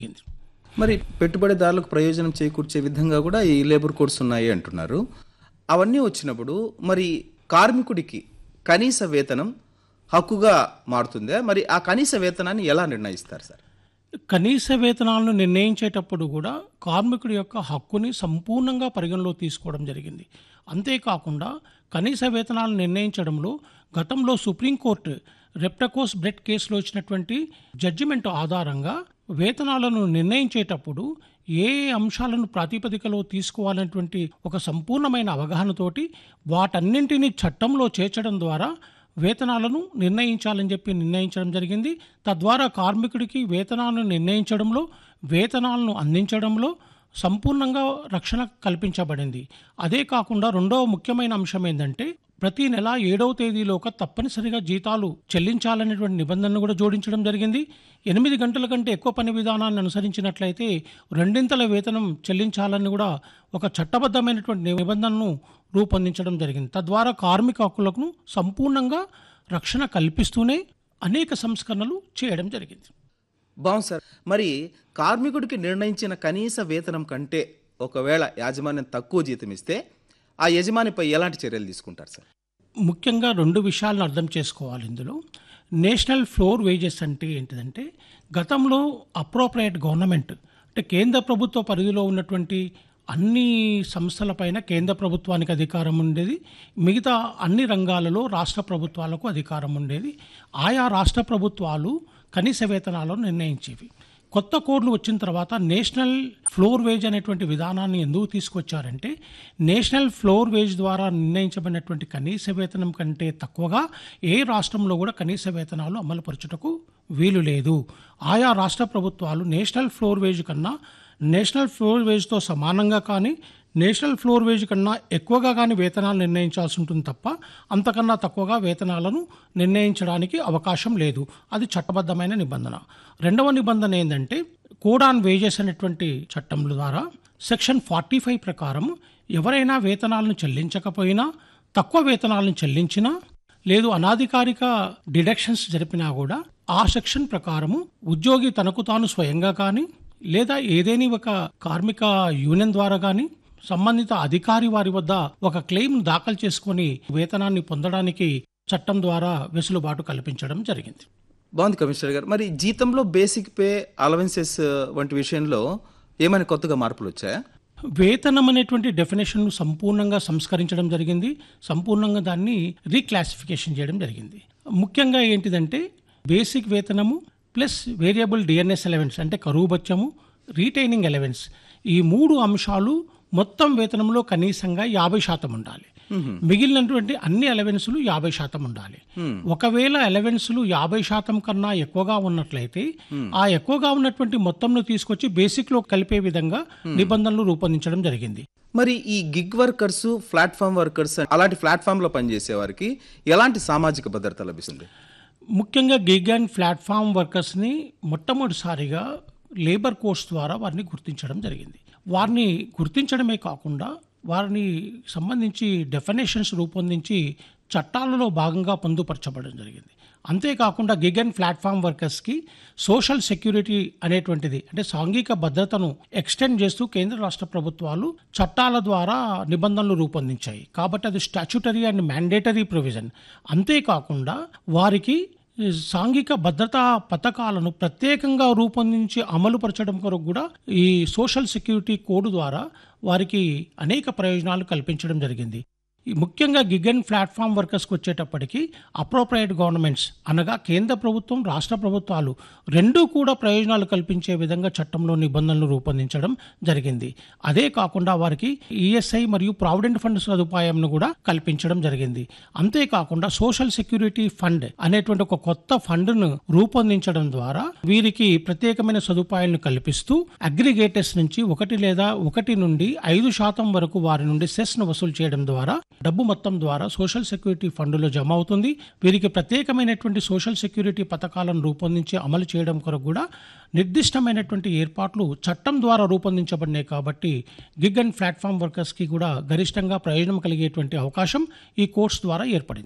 మరి పెట్టుబడిదారులకు ప్రయోజనం చేకూర్చే విధంగా కూడా ఈ లేబర్ కోడ్స్ ఉన్నాయి అంటున్నారు అవన్నీ వచ్చినప్పుడు మరి కార్మికుడికి కనీస వేతనం హక్కుగా మారుతుందా మరి ఆ కనీస వేతనాన్ని ఎలా నిర్ణయిస్తారు సార్ కనీస వేతనాలను నిర్ణయించేటప్పుడు కూడా కార్మికుడి యొక్క హక్కుని సంపూర్ణంగా పరిగణలో తీసుకోవడం జరిగింది అంతేకాకుండా కనీస వేతనాలను నిర్ణయించడంలో గతంలో సుప్రీంకోర్టు రెప్టకోస్ బ్రెడ్ కేసులో వచ్చినటువంటి జడ్జిమెంట్ ఆధారంగా వేతనాలను నిర్ణయించేటప్పుడు ఏ ఏ అంశాలను ప్రాతిపదికలో తీసుకోవాలనేటువంటి ఒక సంపూర్ణమైన అవగాహనతోటి వాటన్నింటినీ చట్టంలో చేర్చడం ద్వారా వేతనాలను నిర్ణయించాలని చెప్పి నిర్ణయించడం జరిగింది తద్వారా కార్మికుడికి వేతనాలను నిర్ణయించడంలో వేతనాలను అందించడంలో సంపూర్ణంగా రక్షణ కల్పించబడింది అదే కాకుండా రెండవ ముఖ్యమైన అంశం ఏంటంటే ప్రతి నెల ఏడవ తేదీలోక తప్పనిసరిగా జీతాలు చెల్లించాలనేటువంటి నిబంధనను కూడా జోడించడం జరిగింది ఎనిమిది గంటల కంటే ఎక్కువ పని విధానాన్ని అనుసరించినట్లయితే రెండింతల వేతనం చెల్లించాలని కూడా ఒక చట్టబద్ధమైనటువంటి నిబంధనను రూపొందించడం జరిగింది తద్వారా కార్మిక హక్కులకు సంపూర్ణంగా రక్షణ కల్పిస్తూనే అనేక సంస్కరణలు చేయడం జరిగింది బాగుంది సార్ మరి కార్మికుడికి నిర్ణయించిన కనీస వేతనం కంటే ఒకవేళ యాజమాన్యం తక్కువ జీతం ఇస్తే ఆ యజమానిపై ఎలాంటి చర్యలు తీసుకుంటారు సార్ ముఖ్యంగా రెండు విషయాలను అర్థం చేసుకోవాలి ఇందులో నేషనల్ ఫ్లోర్ వేజెస్ అంటే ఏంటిదంటే గతంలో అప్రోప్రియేట్ గవర్నమెంట్ అంటే కేంద్ర ప్రభుత్వ పరిధిలో ఉన్నటువంటి అన్ని సంస్థలపైన కేంద్ర ప్రభుత్వానికి అధికారం ఉండేది మిగతా అన్ని రంగాలలో రాష్ట్ర ప్రభుత్వాలకు అధికారం ఉండేది ఆయా రాష్ట్ర ప్రభుత్వాలు కనీస వేతనాలను నిర్ణయించేవి కొత్త కోడ్లు వచ్చిన తర్వాత నేషనల్ ఫ్లోర్ వేజ్ అనేటువంటి విధానాన్ని ఎందుకు తీసుకొచ్చారంటే నేషనల్ ఫ్లోర్ వేజ్ ద్వారా నిర్ణయించబడినటువంటి కనీస వేతనం కంటే తక్కువగా ఏ రాష్ట్రంలో కూడా కనీస వేతనాలు అమలుపరచుటకు వీలు లేదు ఆయా రాష్ట్ర ప్రభుత్వాలు నేషనల్ ఫ్లోర్ వేజ్ కన్నా నేషనల్ ఫ్లోర్ వేజ్తో సమానంగా కానీ నేషనల్ ఫ్లోర్ వేజ్ కన్నా ఎక్కువగా కానీ వేతనాలు నిర్ణయించాల్సి ఉంటుంది తప్ప అంతకన్నా తక్కువగా వేతనాలను నిర్ణయించడానికి అవకాశం లేదు అది చట్టబద్ధమైన నిబంధన రెండవ నిబంధన ఏంటంటే కోడ్ ఆన్ వేజెస్ అనేటువంటి చట్టం ద్వారా సెక్షన్ ఫార్టీ ఫైవ్ ప్రకారం ఎవరైనా వేతనాలను చెల్లించకపోయినా తక్కువ వేతనాలను చెల్లించినా లేదు అనాధికారిక డిడక్షన్స్ జరిపినా కూడా ఆ సెక్షన్ ప్రకారము ఉద్యోగి తనకు తాను స్వయంగా కానీ లేదా ఏదేని ఒక కార్మిక యూనియన్ ద్వారా కానీ సంబంధిత అధికారి వారి వద్ద ఒక క్లెయిమ్ దాఖలు చేసుకొని వేతనాన్ని పొందడానికి చట్టం ద్వారా వెసులుబాటు కల్పించడం జరిగింది బాగుంది కమిషనర్ గారు మరి జీతంలో బేసిక్ పే అలవెన్సెస్ వంటి విషయంలో ఏమైనా కొత్తగా మార్పులు వచ్చాయా వేతనం అనేటువంటి డెఫినేషన్ సంపూర్ణంగా సంస్కరించడం జరిగింది సంపూర్ణంగా దాన్ని రీక్లాసిఫికేషన్ చేయడం జరిగింది ముఖ్యంగా ఏంటిదంటే బేసిక్ వేతనము ప్లస్ వేరియబుల్ డిఎన్ఎస్ ఎలవెన్స్ అంటే కరువు బత్యము రీటైనింగ్ ఎలవెన్స్ ఈ మూడు అంశాలు మొత్తం వేతనంలో కనీసంగా యాభై శాతం ఉండాలి మిగిలినటువంటి అన్ని అలవెన్సులు యాభై శాతం ఉండాలి ఒకవేళ అలవెన్సులు యాభై శాతం కన్నా ఎక్కువగా ఉన్నట్లయితే ఆ ఎక్కువగా ఉన్నటువంటి మొత్తంను తీసుకొచ్చి బేసిక్ లో కలిపే విధంగా నిబంధనలు రూపొందించడం జరిగింది మరి ఈ గిగ్ వర్కర్స్ ప్లాట్ఫామ్ వర్కర్స్ అలాంటి ప్లాట్ఫామ్లో పనిచేసే వారికి ఎలాంటి సామాజిక భద్రత లభిస్తుంది ముఖ్యంగా గిగ్ అండ్ ప్లాట్ఫామ్ వర్కర్స్ని మొట్టమొదటిసారిగా లేబర్ కోర్స్ ద్వారా వారిని గుర్తించడం జరిగింది వారిని గుర్తించడమే కాకుండా వారిని సంబంధించి డెఫినేషన్స్ రూపొందించి చట్టాలలో భాగంగా పొందుపరచబడడం జరిగింది అంతేకాకుండా గిగ్ అండ్ ప్లాట్ఫామ్ వర్కర్స్కి సోషల్ సెక్యూరిటీ అనేటువంటిది అంటే సాంఘిక భద్రతను ఎక్స్టెండ్ చేస్తూ కేంద్ర రాష్ట్ర ప్రభుత్వాలు చట్టాల ద్వారా నిబంధనలు రూపొందించాయి కాబట్టి అది స్టాచ్యుటరీ అండ్ మ్యాండేటరీ ప్రొవిజన్ అంతేకాకుండా వారికి సాంఘిక భద్రతా పథకాలను ప్రత్యేకంగా రూపొందించి అమలుపరచడం కొరకు కూడా ఈ సోషల్ సెక్యూరిటీ కోడ్ ద్వారా వారికి అనేక ప్రయోజనాలు కల్పించడం జరిగింది ఈ ముఖ్యంగా గిగ్ అండ్ ప్లాట్ఫామ్ వర్కర్స్కి వచ్చేటప్పటికి అప్రోప్రియేట్ గవర్నమెంట్స్ అనగా కేంద్ర ప్రభుత్వం రాష్ట్ర ప్రభుత్వాలు రెండూ కూడా ప్రయోజనాలు కల్పించే విధంగా చట్టంలో నిబంధనలు రూపొందించడం జరిగింది అదే కాకుండా వారికి ఈఎస్ఐ మరియు ప్రావిడెంట్ ఫండ్ సదుపాయంను కూడా కల్పించడం జరిగింది అంతేకాకుండా సోషల్ సెక్యూరిటీ ఫండ్ అనేటువంటి ఒక కొత్త ఫండ్ను రూపొందించడం ద్వారా వీరికి ప్రత్యేకమైన సదుపాయాలను కల్పిస్తూ అగ్రిగేటర్స్ నుంచి ఒకటి లేదా ఒకటి నుండి ఐదు శాతం వరకు వారి నుండి సెస్ ను వసూలు చేయడం ద్వారా డబ్బు మొత్తం ద్వారా సోషల్ సెక్యూరిటీ ఫండ్లో జమ అవుతుంది వీరికి ప్రత్యేకమైనటువంటి సోషల్ సెక్యూరిటీ పథకాలను రూపొందించి అమలు చేయడం కొరకు కూడా నిర్దిష్టమైనటువంటి ఏర్పాట్లు చట్టం ద్వారా రూపొందించబడినాయి కాబట్టి గిగ్ అండ్ ప్లాట్ఫామ్ వర్కర్స్కి కూడా గరిష్టంగా ప్రయోజనం కలిగేటువంటి అవకాశం ఈ కోర్స్ ద్వారా ఏర్పడింది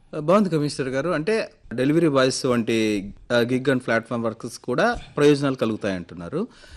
బాగుంది కమిషనర్ గారు అంటే డెలివరీ బాయ్స్ వంటి గిగ్ అండ్ ప్లాట్ఫామ్ వర్కర్స్ కూడా ప్రయోజనాలు కలుగుతాయి అంటున్నారు